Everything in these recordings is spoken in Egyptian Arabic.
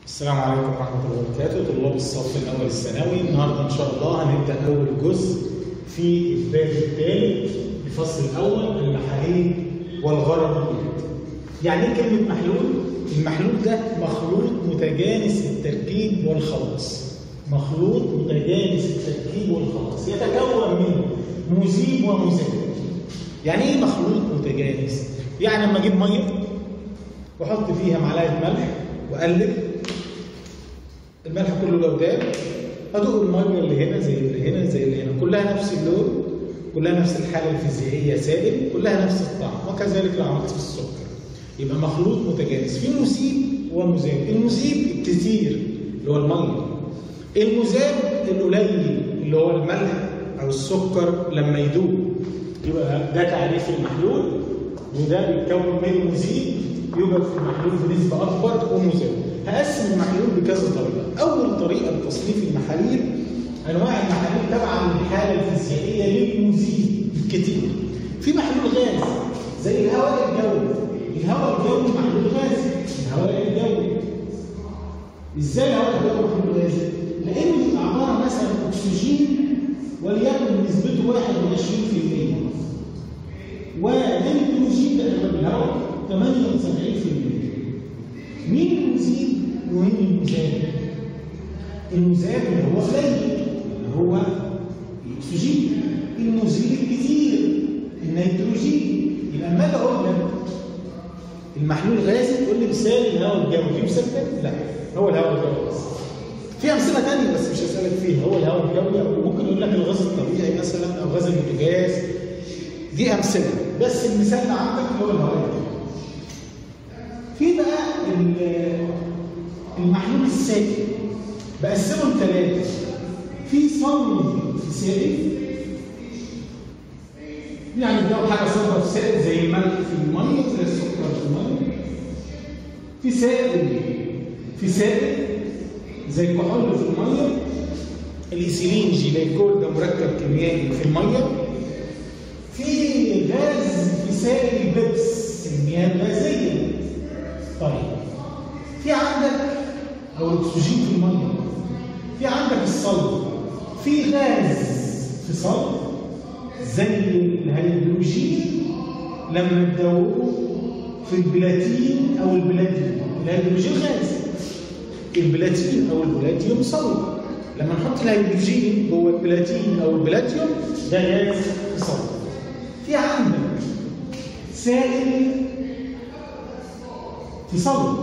السلام عليكم ورحمة الله وبركاته طلاب الصف الأول الثانوي النهاردة إن شاء الله هنبدأ أول جزء في الباب الثالث الفصل الأول المحاليل والغرض والجهد. يعني إيه كلمة محلول؟ المحلول ده مخلوط متجانس التركيب والخلاص. مخلوط متجانس التركيب والخلاص يتكون من مذيب ومذاب. يعني إيه مخلوط متجانس؟ يعني لما أجيب مية وأحط فيها معلقة ملح وأقلب الملح كله لو داب هدوق الميه اللي هنا زي اللي هنا زي اللي هنا كلها نفس اللون كلها نفس الحاله الفيزيائيه سائل كلها نفس الطعم وكذلك لو عملت في السكر يبقى مخلوط متجانس في مذيب ومذاب المذيب الكتير اللي هو الميه المذاب القليل اللي هو الملح او السكر لما يدوب يبقى ده تعريف المحلول وده بيتكون من مذيب يوجد في المحلول بنسبه اكبر ومذاب هقسم المحلول بكذا طريقه اول طريقه لتصنيف المحاليل انواع المحاليل تبعا للحاله الفيزيائيه للمذيب الكتير في محلول غاز زي الهواء الجوي الهواء الجوي محلول غاز الهواء الجوي ازاي الهواء الجوي محلول غاز لان عباره مثلا اكسجين وليكن نسبته 21% ونيتروجين ده الهواء 78% مين المذيب ومين المذاب؟ المذاب اللي هو قليل اللي هو الاكسجين المذيب كتير النيتروجين يبقى اما اجي اقول لك المحلول غازي تقول لي مثال الهواء الجوي في مثال تاني؟ لا هو الهواء الجوي بس في امثله ثانيه بس مش هسالك فيها هو الهواء الجوي او ممكن يقول لك الغاز الطبيعي مثلا او غاز البوتاجاز دي امثله بس المثال اللي عندك هو الهواء الجوي في بقى المحلول السائل بقسمه لثلاثه في صلب في سائل يعني ده حاجه صلبه في سائل زي الملح في الميه زي السكر في الميه في سائل في سائل زي الكحول في الميه الايثيلين جليكول ده مركب كيميائي في الميه في غاز في سائل بيبس المياه الغازيه طيب في عندك او الاكسجين في الميه في عندك الصلب في غاز في صلب زي الهيدروجين لما تدوبه في البلاتين او البلاتيوم الهيدروجين غاز البلاتين او البلاتيوم صلب لما نحط الهيدروجين جوه البلاتين او البلاتيوم ده غاز في صلب في عندك سائل في صلب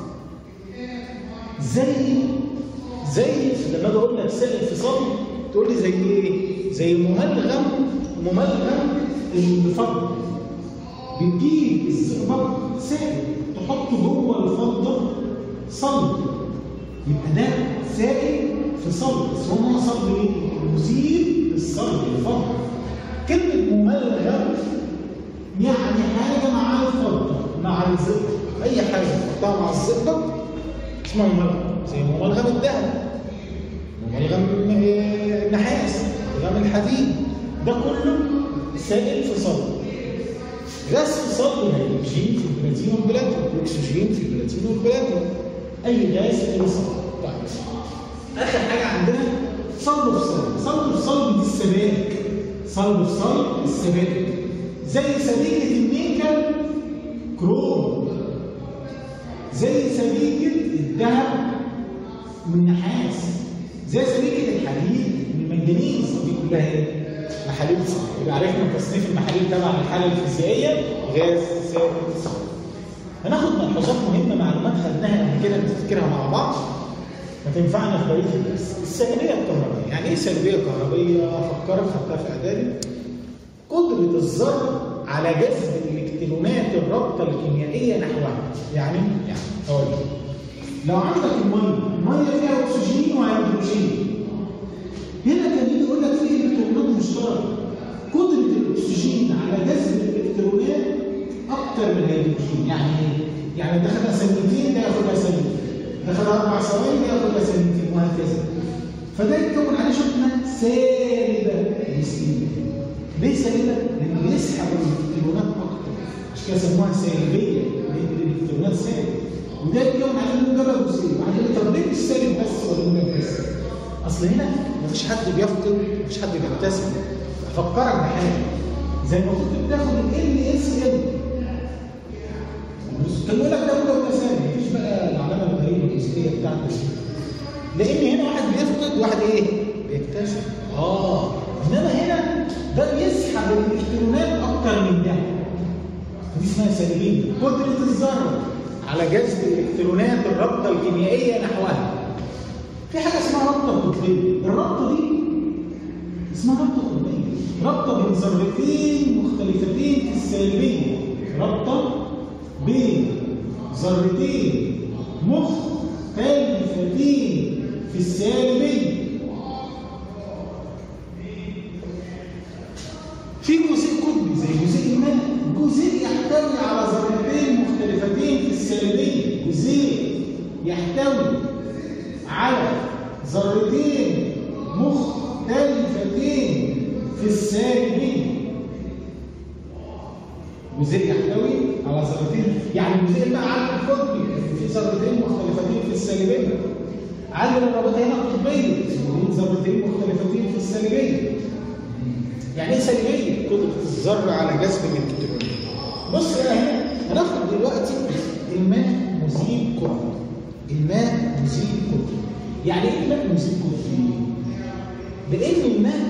زي زي لما اجي اقول لك سائل في صلب تقول لي زي ايه؟ زي مملغم مملغم الفضه بتجيب الزئبق سائل تحطه جوه الفضه صلب يبقى ده سائل في صلب بس هو نوع صلب ايه؟ مذيب الصلب الفضه كلمه مملغم يعني حاجه مع الفضه مع الزئبق اي حاجه تحطها مع الزئبق اسمها مملغم زي مملغم الذهب مملغم النحاس مملغم الحديد ده كله سائل في صلب غاز في صلب الهيدروجين في البلاتين والبلاتيوم الاكسجين في البلاتين والبلاتيوم اي غاز في اي صلب طيب اخر حاجه عندنا صلب في صلب صلب في صلب دي السبائك صلب في صلب السبائك زي سبيكه النيكل كروم زي سبيكة الذهب والنحاس زي سبيكة الحديد والمنجنيز دي كلها ايه؟ محاليل صلب يبقى عرفنا تصنيف المحاليل تبع الحالة الفيزيائية غاز سائل صلب هناخد ملحوظات مهمة معلومات خدناها قبل كده نفتكرها مع بعض هتنفعنا في بقية الدرس السلبية الكهربائية يعني ايه سلبية كهربائية؟ أفكرك خدتها في إعدادي قدرة الذرة على جذب الالكترونات الرابطه الكيميائيه نحوها يعني يعني اقول لك لو عندك الميه الميه فيها اكسجين وهيدروجين هنا كان يجي يقول لك في الكترونات مشتركه قدره الاكسجين على جذب الالكترونات اكتر من الهيدروجين يعني ايه؟ يعني ده خدها ثانيتين ده ياخدها ثانيتين ده خدها اربع ثواني ده ياخدها ثانيتين وهكذا فده يتكون عليه شحنه سالبه نسبيه ليه سالبه؟ لانه بيسحب الالكترونات اكتر عشان كده سموها سالبيه لان الالكترونات سالب وده يتكون عليه موجبه جزئيه وبعد كده بيفقد مفيش حد بيبتسم افكرك بحاجه زي ما كنت بتاخد ال اس ال كان يقول لك ده موجب وتساوي مفيش بقى العلامه الغريبه الجزئيه بتاعت لان هنا واحد بيفقد واحد ايه؟ بيكتسب اه انما هنا ده بيسحب الالكترونات اكتر من ده دي اسمها سالبيه قدره الذره على جذب الالكترونات الرابطه الكيميائيه نحوها في حاجه اسمها رابطه قطبيه الرابطه دي اسمها رابطه قطبيه رابطه بين ذرتين مختلفتين في السالبيه رابطه بين ذرتين مختلفتين في السالبيه في جزيء قطبي زي جزيء الماء جزيء يحتوي على ذرتين مختلفتين في السالبيه جزيء يحتوي على ذرتين مختلفتين في السالبيه جزيء يحتوي على ذرتين يعني جزيء الماء عالم قطبي في ذرتين مختلفتين في السالبيه عالم الرابطه هنا قطبيه ذرتين مختلفتين في السالبيه يعني ايه سلبيه؟ قدره الذره على جذب الالكترون. بص بقى هنا هناخد دلوقتي الماء مذيب قطبي. الماء مذيب قطبي. يعني ايه الماء مذيب قطبي؟ لان الماء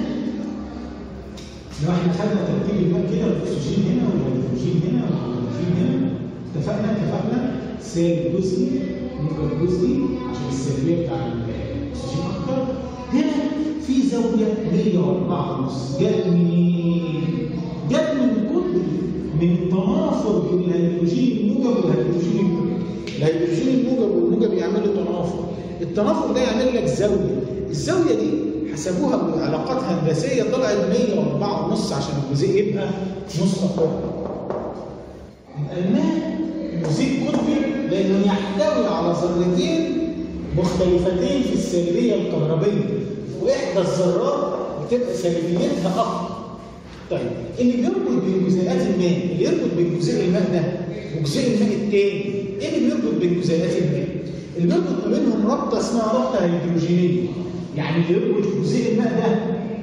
لو احنا خدنا ترتيب الماء كده الاكسجين هنا والهيدروجين هنا والهيدروجين هنا اتفقنا اتفقنا سالب جزئي موجب جزئي عشان السلبيه بتاع الاكسجين اكتر هنا في زاويه 104 ونص جت منين؟ جت من القطب من التنافر بين الهيدروجين الموجب والهيدروجين الموجب. الهيدروجين الموجب والموجب يعملوا تنافر. التنافر ده يعمل لك زاويه. الزاويه دي حسبوها بعلاقات هندسيه طلعت 104 ونص عشان الجزيء يبقى نص قطب. يبقى الماء مذيب قطبي لانه يحتوي على ذرتين مختلفتين في السالبيه الكهربيه. واحدى الذرات بتبقى سالبيتها اكتر. طيب اللي بيربط بين جزيئات الماء اللي يربط بين جزيء الماء ده وجزيء الماء الثاني ايه اللي بيربط بين جزيئات الماء؟ اللي بيربط ما بينهم رابطه اسمها رابطه هيدروجينيه يعني اللي يربط جزيء الماء ده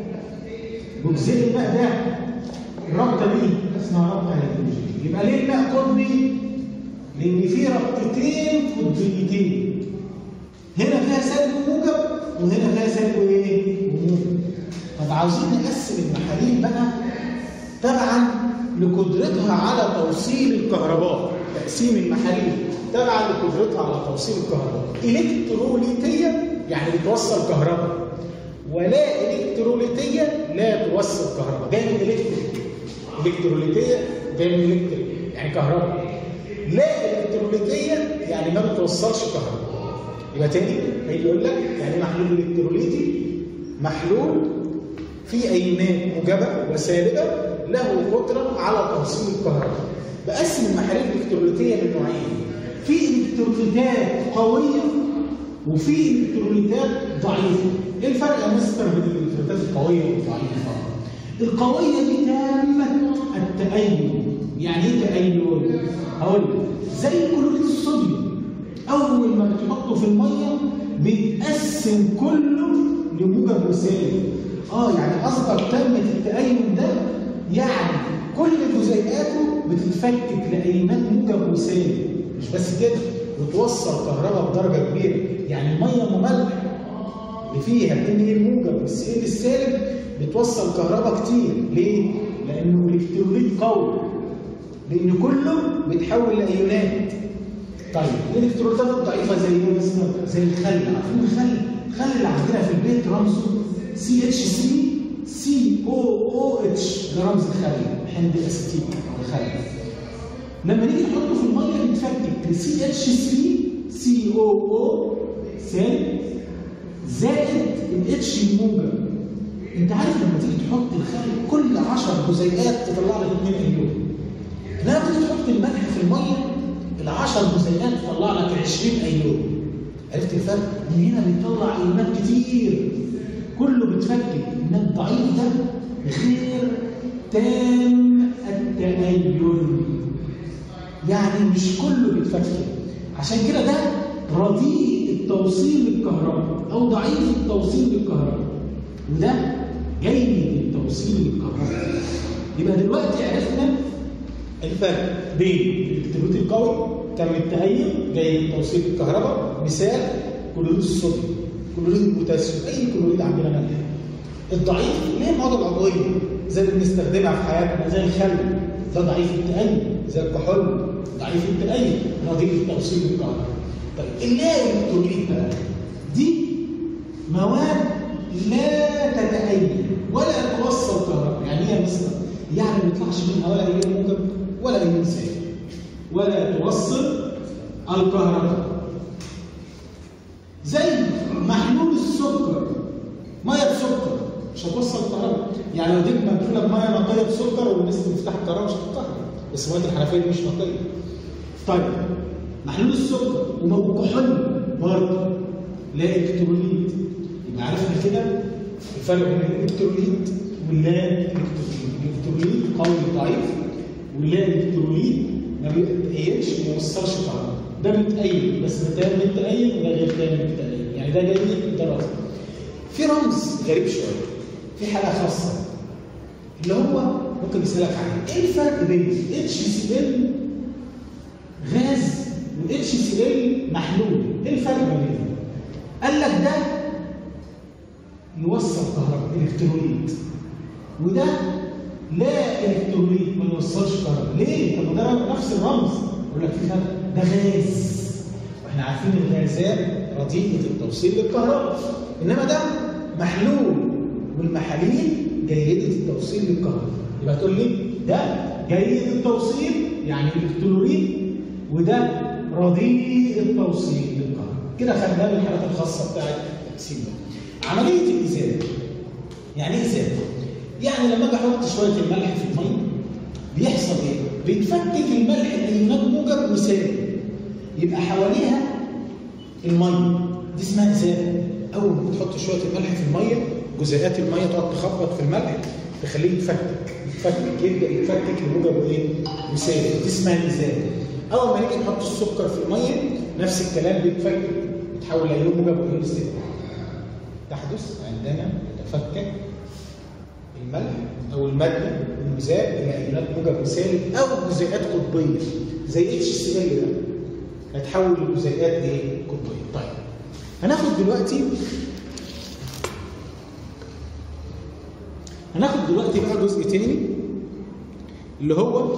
وجزيء الماء ده الرابطه دي اسمها رابطه هيدروجينيه يبقى ليه الماء قطبي؟ لان في رابطتين قطبيتين هنا فيها سالب وموجب وهنا فيها سالب وايه؟ وموجب. طب عاوزين نقسم المحاليل بقى تبعا لقدرتها على توصيل الكهرباء، تقسيم المحاليل تبعا لقدرتها على توصيل الكهرباء. الكتروليتيه يعني بتوصل كهرباء ولا الكتروليتيه لا توصل كهرباء، جاي من الكتريك. الكتروليتيه جاي من الكتريك يعني كهرباء. لا الكتروليتيه يعني ما بتوصلش كهرباء. يبقى تاني هيقول لك يعني محلول الكتروليتي محلول في اينات موجبه وسالبه له قدره على توصيل الكهرباء. بقسم المحاليل الالكتروليتيه لنوعين. في الكتروليتات قويه وفي الكتروليتات ضعيفه. ايه الفرق يا مستر بين الالكتروليتات القويه والضعيفه؟ القويه دي تامه التأين. يعني ايه تأين؟ هقول لك زي كلوريد الصوديوم اول ما بتحطه في الميه بيتقسم كله لموجب وسالب اه يعني قصدك تمت التأين ده يعني كل جزيئاته بتتفكك لأينات موجب وسالب مش بس كده بتوصل كهرباء بدرجه كبيره يعني الميه مملح اللي فيها ان ايه الموجب والسي السالب بتوصل كهرباء كتير ليه؟ لانه الكتروليت قوي لان كله بيتحول لايونات طيب الالكتروليتات الضعيفه زي ايه مثلا؟ زي الخل عارفين الخل؟ الخل اللي عندنا في البيت رمزه سي اتش سي سي او او اتش ده رمز الخل حمض الاسيتيك او الخل لما نيجي نحطه في الميه بيتفكك لسي اتش 3 سي او او سالب زائد الاتش الموجب انت عارف لما تيجي تحط الخل كل 10 جزيئات تطلع لك 2 ايون لما تيجي تحط الملح في الميه ال 10 جزيئات تطلع لك 20 ايون عرفت الفرق؟ من هنا بيطلع ايونات كتير كله بيتفكك ان الضعيف ده غير تام التأين يعني مش كله بيتفكك عشان كده ده رديء التوصيل للكهرباء او ضعيف التوصيل للكهرباء وده جيد التوصيل للكهرباء يبقى دلوقتي عرفنا الفرق بين الالكتروليت القوي كمتهيئ جيد التوصيل للكهرباء مثال كلوريد الصوديوم كلوريد البوتاسيوم اي كلوريد عندنا ملح الضعيف اللي هي المواد العضويه زي اللي بنستخدمها في حياتنا زي الخل ده ضعيف التأيد زي الكحول ضعيف التأيد رديء التوصيل للكهرباء طيب اللا الكتروليت بقى دي مواد لا تتأيد ولا توصل كهرباء يعني ايه مثلا يعني ما يطلعش منها ولا ايون موجب ولا ايون سالب ولا توصل الكهرباء زي محلول السكر ميه بسكر مش هتوصل الكهرباء يعني لو اديك مقفوله بميه نقيه بسكر والناس بتفتح الكهرباء مش هتتكهرب بس ميه الحنفيه دي مش نقيه طيب محلول السكر وكحول برضه لا الكتروليت يبقى عرفنا كده الفرق بين الالكتروليت واللا الكتروليت الالكتروليت قوي ضعيف واللا الكتروليت ما بيتأيدش ما يوصلش كهرباء ده بيتأيد بس ده تاني متأيد وده غير تاني متأيد يعني ده جيد وده رفض في رمز غريب شويه في حاله خاصه اللي هو ممكن يسالك عليه ايه الفرق بين اتش سي ال غاز واتش سي ال محلول ايه الفرق ما بينهم قال لك ده يوصل كهرباء الكتروليت وده لا الكتروليت ما يوصلش كهرباء ليه طب ده نفس الرمز يقول لك في فرق ده غاز واحنا عارفين الغازات رديئه التوصيل للكهرباء انما ده محلول والمحاليل جيده التوصيل للكهرباء يبقى تقول لي ده جيد التوصيل يعني الكتروليت وده رديء التوصيل للكهرباء كده خدناه من الحالات الخاصه بتاعت التقسيم ده عمليه الازاله يعني ايه ازاله؟ يعني لما اجي احط شويه الملح في الميه بيحصل ايه؟ بيتفكك الملح الايونات موجب وسالب يبقى حواليها الميه دي اسمها ازاله اول ما تحط شويه الملح في الميه جزيئات الميه تقعد تخبط في الملح تخليه يتفكك يتفكك يبدا يتفكك لموجب وايه؟ وسالب دي اسمها ازاله اول ما نيجي نحط السكر في الميه نفس الكلام بيتفكك يتحول لايون موجب وايون سالب تحدث عندنا تفكك الملح او الماده المذاب الى ايونات موجب وسالب او جزيئات قطبيه زي اتش سي ال ده هتحول لجزيئات ايه؟ قطبيه. طيب هناخد دلوقتي هناخد دلوقتي بقى جزء تاني اللي هو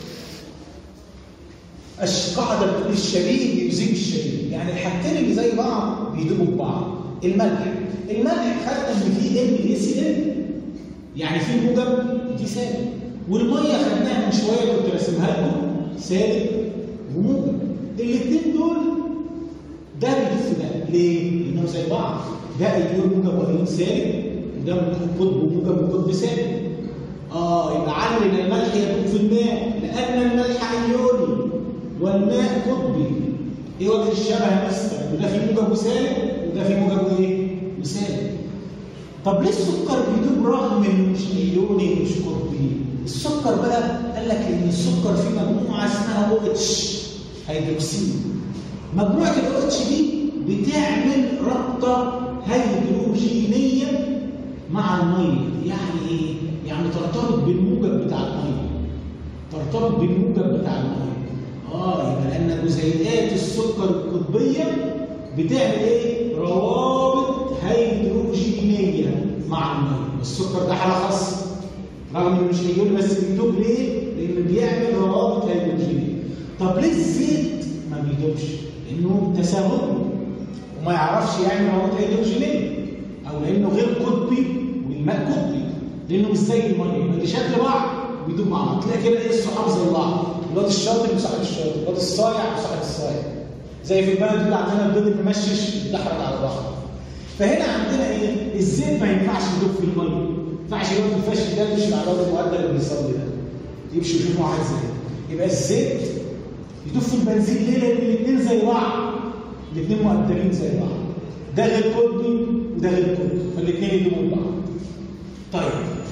القاعده بتقول الشبيه يزيد الشبيه يعني الحاجتين اللي زي بعض بيدوبوا ببعض الملح الملح خدنا ان فيه ام اي سي ال يعني فيه موجب دي سالب والميه خدناها من شويه كنت راسمها لكم سالب وموجب الاثنين دول ده بيدوب في ده ليه؟ لانهم زي بعض ده ايون موجب وايون سالب وده قطب وموجب وقطب سالب اه يبقى علم الملح يدوب في الماء لان الملح ايوني والماء قطبي ايه وجه الشبه مثلا وده فيه موجب وسالب وده فيه موجب وايه؟ وسالب طب ليه السكر بيدوب رغم انه مش ايوني مش قطبي؟ السكر بقى قال لك ان السكر فيه مجموعه اسمها او اتش هيدروكسيد مجموعه الاو اتش دي بتعمل رابطه هيدروجينيه مع الميه يعني ايه؟ يعني ترتبط بالموجب بتاع الميه ترتبط بالموجب بتاع الميه اه يبقى لان جزيئات السكر القطبيه بتعمل ايه؟ روابط هيدروجينيه مع الميه السكر ده حاله خاصه رغم انه مش هيقول بس بيدوب ليه؟ لانه بيعمل روابط هيدروجينيه طب ليه الزيت ما بيدوبش؟ لانه تساهل وما يعرفش يعمل روابط هيدروجينيه او لانه غير قطبي والماء قطبي لانه مش زي الميه يبقى شكل بعض بيدوب مع بعض تلاقي كده ايه الصحاب زي بعض الواد الشاطر وصاحب الشاطر الواد الصايع وصاحب الصايع زي في البلد كده عندنا البيض الممشش يتدحرج على بعض فهنا عندنا ايه الزيت ما ينفعش يدوب في الميه ما ينفعش يدوب في الفش ده يمشي مع الواد المؤدب اللي بيصلي ده يمشي ويشوف واحد ازاي يبقى الزيت يدوب في البنزين ليه لان الاثنين زي بعض الاثنين مؤدبين زي بعض ده غير قطبي وده غير قطبي فالاثنين يدوبوا بعض طيب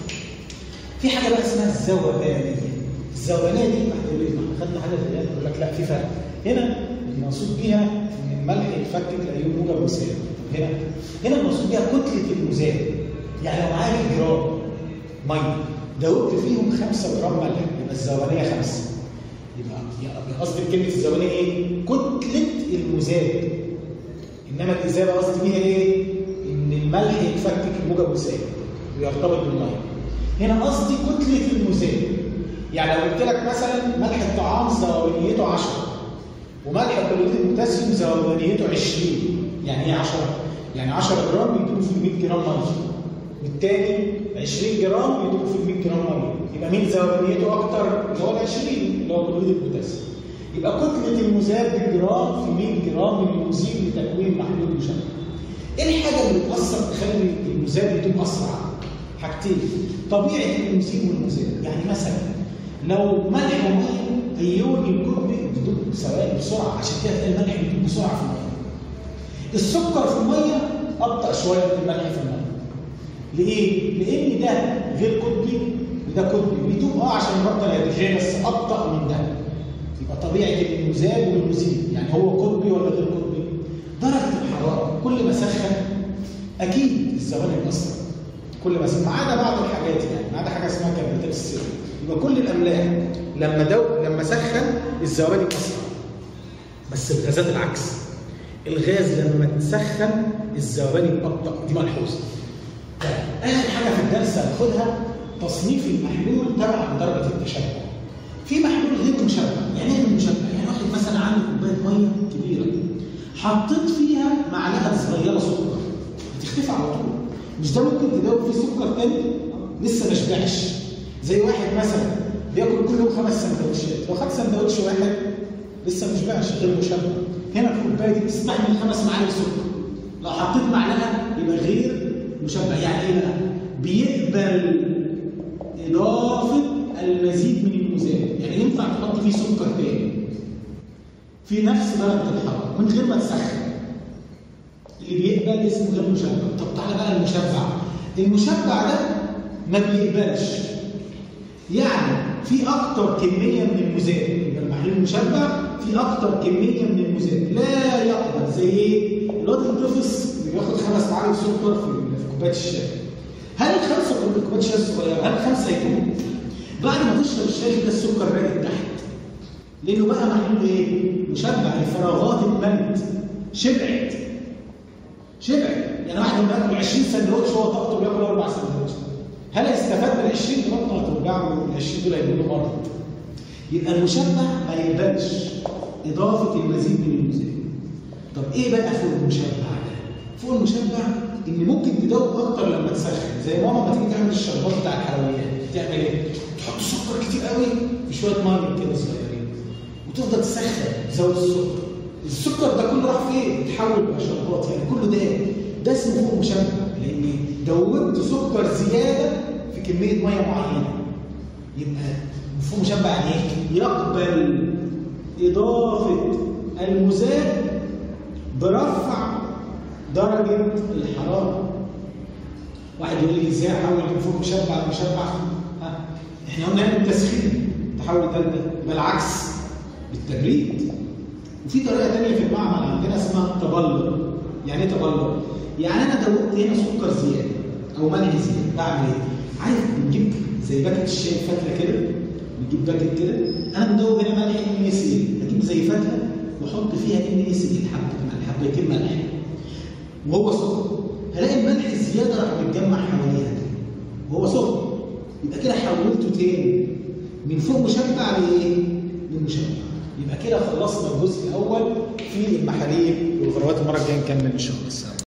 في حاجه بقى اسمها الذوبانيه الذوبانيه دي واحد يقول لي احنا خدنا حاجه زي يقول لك لا في فرق هنا المقصود بيها ان الملح يتفكك لايون موجب وسالب هنا هنا المقصود بيها كتله المذاب يعني لو معايا 100 جرام ميه دوبت فيهم 5 جرام ملح يبقى الذوبانيه 5 يبقى يبقى قصدي كلمه الذوبانيه ايه؟ كتله المذاب انما الاذابه قصدي بيها ايه؟ ان الملح يتفكك الموجب والسالب ويرتبط بالميه هنا قصدي كتله المذاب يعني لو قلت لك مثلا ملح الطعام ذوبانيته 10 وملح كلوريد البوتاسيوم ذوبانيته 20 يعني ايه 10 يعني 10 جرام يدوب في 100 جرام ميه والتاني 20 جرام يدوب في 100 جرام ميه يبقى مين ذوبانيته اكتر اللي هو ال 20 اللي هو كلوريد البوتاسيوم يبقى كتله المذاب بالجرام في 100 جرام من المذيب لتكوين محلول مشبع ايه الحاجه اللي بتاثر تخلي المذاب يدوب اسرع حاجتين طبيعه المذيب والمذاب يعني مثلا لو ملح وميه ايون الكتب بتدوب ثواني بسرعه عشان كده تلاقي الملح بيدوب بسرعه في الميه السكر في الميه ابطا شويه من الملح في الميه ليه؟ لان ده غير قطبي وده قطبي بيدوب اه عشان يبطل الهيدروجين بس ابطا من ده يبقى طبيعه المذاب والمذيب يعني هو قطبي ولا غير قطبي؟ درجه الحراره كل ما سخن اكيد الزمان يتاثر كل ما سخن ما عدا بعض الحاجات يعني ما عدا حاجه اسمها كبريتات السر يبقى كل الاملاح لما دو لما سخن الذوبان يتاثر بس الغازات العكس الغاز لما تسخن الذوبان يبطأ دي ملحوظه اخر حاجه في الدرس هناخدها تصنيف المحلول تبع درجه التشبع في محلول غير مشبع يعني ايه مشبع يعني واحد مثلا عنده كوبايه ميه كبيره حطيت فيها معلقه صغيره سكر هتختفي على طول مش ده ممكن تدوب فيه سكر تاني لسه ما شبعش زي واحد مثلا بياكل كل يوم خمس سندوتشات لو خد سندوتش واحد لسه ما شبعش غير مشبع هنا الكوبايه دي بتستحمل خمس معالق سكر لو حطيت معلقه يبقى غير مشبع يعني ايه بقى؟ بيقبل اضافه المزيد من المذاب يعني ينفع تحط فيه سكر تاني في نفس درجه الحراره من غير ما تسخن اللي بيقبل اسمه غير مشبع طب تعالى بقى المشبع المشبع ده ما بيقبلش يعني في اكتر كميه من المذاب يبقى المحلول المشبع في اكتر كميه من المذاب لا يقبل زي ايه؟ الواد الطفل اللي بياخد خمس معالق سكر في كوبايه الشاي هل الخمسه كوبايه الشاي الصغيره هل الخمسه يكونوا بعد ما تشرب الشاي ده السكر راجع تحت لانه بقى محلول ايه؟ مشبع الفراغات اتملت شبعت شبعت يعني واحد لما ياكل 20 سندوتش هو طاقته بياكل اربع سندوتش هل هيستفاد من 20 دي بطنه هتوجعه ال 20 دول هيجيبوا له مرض يبقى المشبع ما يقبلش اضافه المزيد من المزيد طب ايه بقى فوق المشبع ده؟ فوق المشبع ان ممكن تدوب اكتر لما تسخن زي ماما لما تيجي تعمل الشربات بتاع الحلويات تعمل ايه؟ تحط سكر كتير قوي في شويه ميه كده صغيرين وتفضل تسخن تزود السكر السكر ده كله راح فين؟ اتحول بقى شربات يعني كله ده ده اسمه فوق مشبع لان دوبت سكر زياده في كميه ميه معينه يبقى مفهوم مشبع يعني ايه؟ يقبل اضافه المذاب برفع درجه الحراره واحد يقول لي ازاي احول من فوق مشبع لمشبع ها احنا قلنا هنا بالتسخين تحول ده يبقى العكس بالتبريد وفي طريقه ثانيه في المعمل عندنا اسمها تبلور يعني ايه تبلور؟ يعني انا دوبت هنا سكر زياده او ملح زياده بعمل ايه؟ عارف بنجيب زي باكت الشاي فتله كده بنجيب باكت كده انا مدوب هنا ملح ان اس اجيب زي فتله واحط فيها ان اس حبه حبتين ملح وهو سكر هلاقي الملح الزياده راح متجمع حواليها وهو سخن يبقى كده حولته تاني من فوق مشبع لايه؟ للمشبع يبقى كده خلصنا الجزء الاول في المحاليل والغروات المره الجايه نكمل ان شاء الله السلام